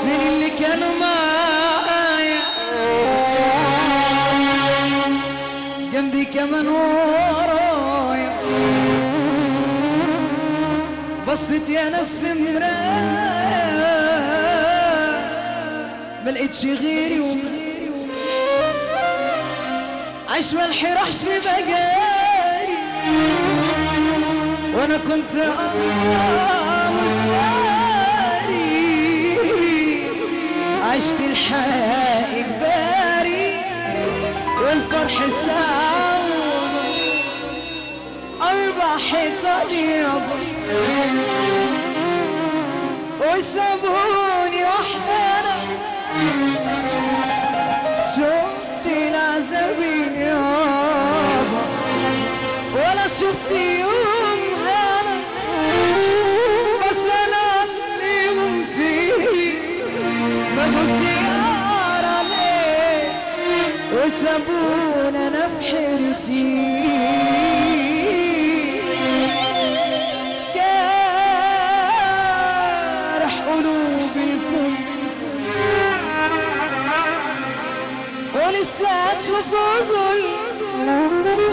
فين اللي كانوا معايا جنبي كمان ورايا بصيت يا ناس في مرايا ما لقيتش غيري وغيري عايش ملحي راح في بجاري وانا كنت اه مصاري عشت الحياة إجباري والفرح ساعة ونص أربع حيطان يابا وسابوني وحدانا شفت العذاب يابا ولا شفت يوم هنا بس انا اللي فيه ببص زيارة ليه وسابونا انا في حيرتي جارح قلوب الكل ولسه تشوفوا ظلم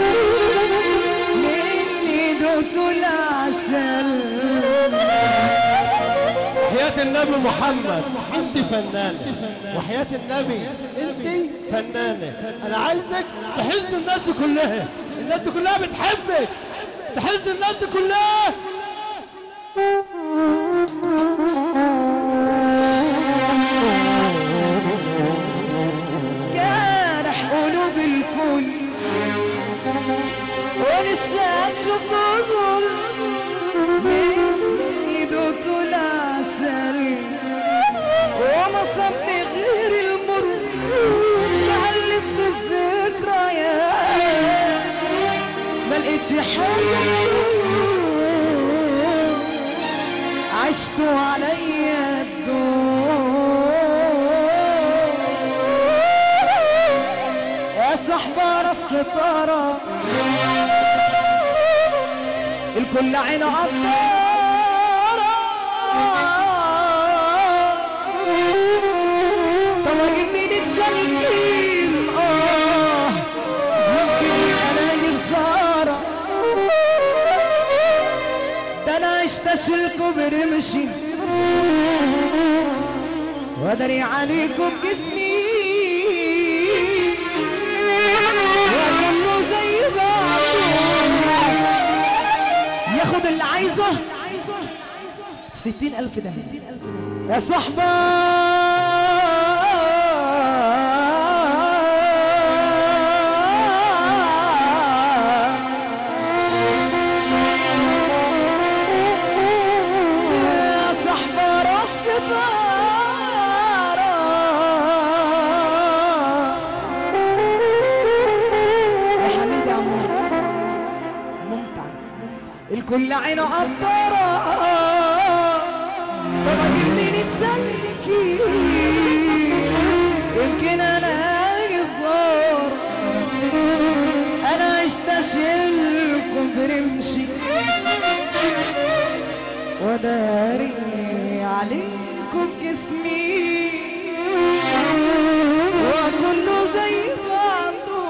مني دوت العسل حياة النبي محمد انت فنانة وحياة النبي انت فنانة انا عايزك تحزن الناس دي كلها الناس دي كلها بتحبك تحزن الناس دي كلها جارح قلوب الكل ولسه تشوفوا ظلم مني دوت العسل وما صبني غير المر معلم في الذكريات ما لقيتش حاجة تسوق عشتوا عليا الدور يا صحبة الستارة الكل عينه عطارة طب اجيب مين تسلكين اه ممكن الاقي بزارة ده انا عشت اشيلكوا برمشي وادري عليكم جسمي وكله زي بعضه ياخد اللي عايزه ستين ألف ده يا صحبة يا صحبة راس ستارة يا حميد يا عمو ممتع الكل عينه قطرة طب اجيب مين تسلكي يمكن الاقي الزار انا عشت اشيلكم برمشي وداري عليكم جسمي وكله زي بعضه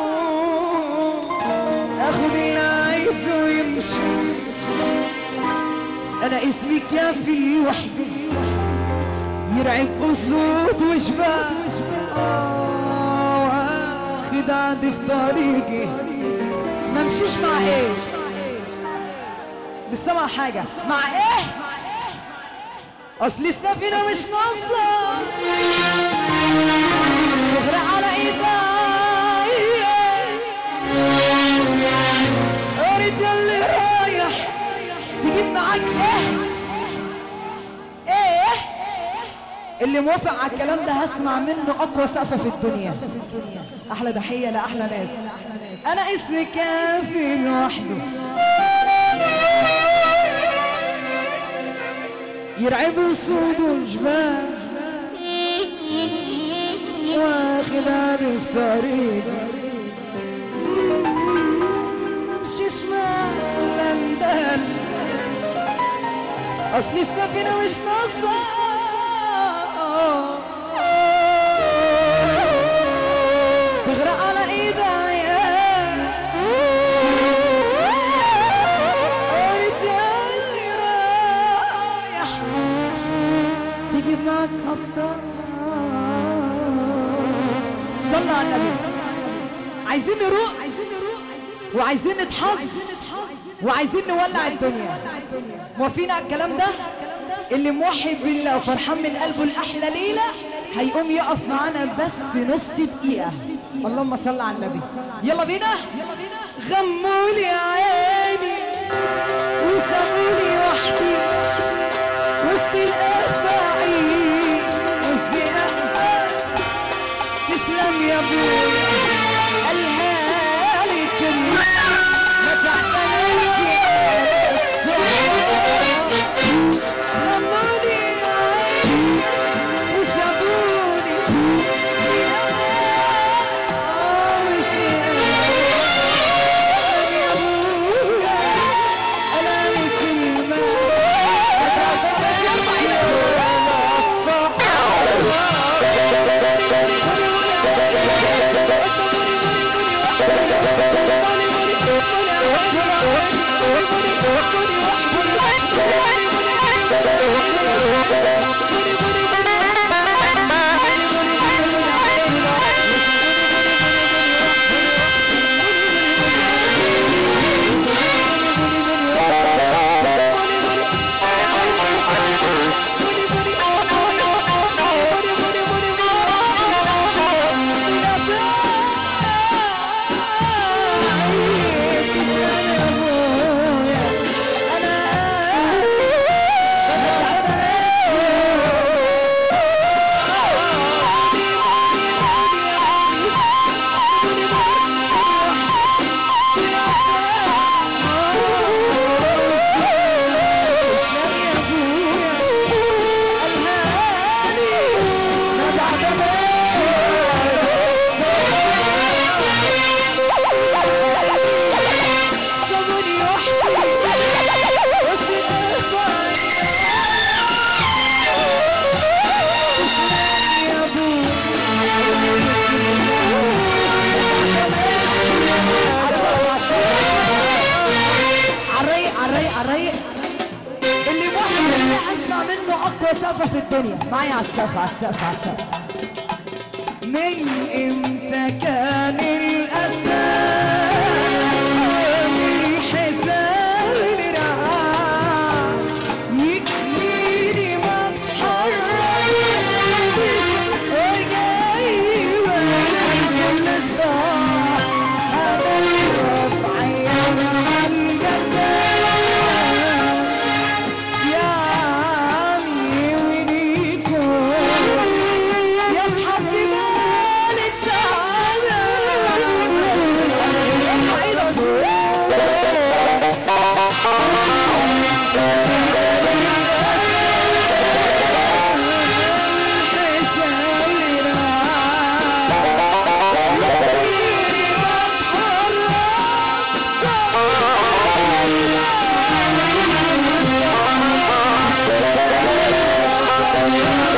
اخد اللي عايزه ويمشي انا اسمي كافي وحدي يرعب اسود وشباب آه، واخد عندي في طريقي ما امشيش مع ايه مش سامع حاجه مع ايه اصل السفينه مش ناقصه تغرق على ايديا قريت اللي رايح تجيب معاك ايه ايه اللي موافق على الكلام ده هسمع منه اقوى سقفه في الدنيا احلى ضحيه لاحلى ناس انا اسمي كافي لوحده يرعب صوت وجبال واخد عادي في طريقي ممشي شمال لندن اصل السفينه مش ناقصه اجيب معك افضل صلى على النبي عايزين نروح وعايزين نتحظ وعايزين نولع الدنيا موافقين على الكلام ده اللي موحد بالله وفرحان من قلبه الاحلى ليله هيقوم يقف معانا بس نص دقيقه اللهم صل على النبي يلا بينا غمولي عيني وسابوني وحدي وسط الافاعي والزقاق تسلم يا ابويا قالها لي كلمة ما تعتنيش غموني عيني وسابوني عالريق عالريق عالريق اللي موحد اللي اسمع منه اقوى سقفه في الدنيا معايا على السقف على السقف على السقف من امتى كان الاسى الحزام راح يكفيني ما اتحركش وجاي كل ساعه انا رفعي عن الجسد يا عمي ونيكو يا اصحاب جمال التعالى Yeah.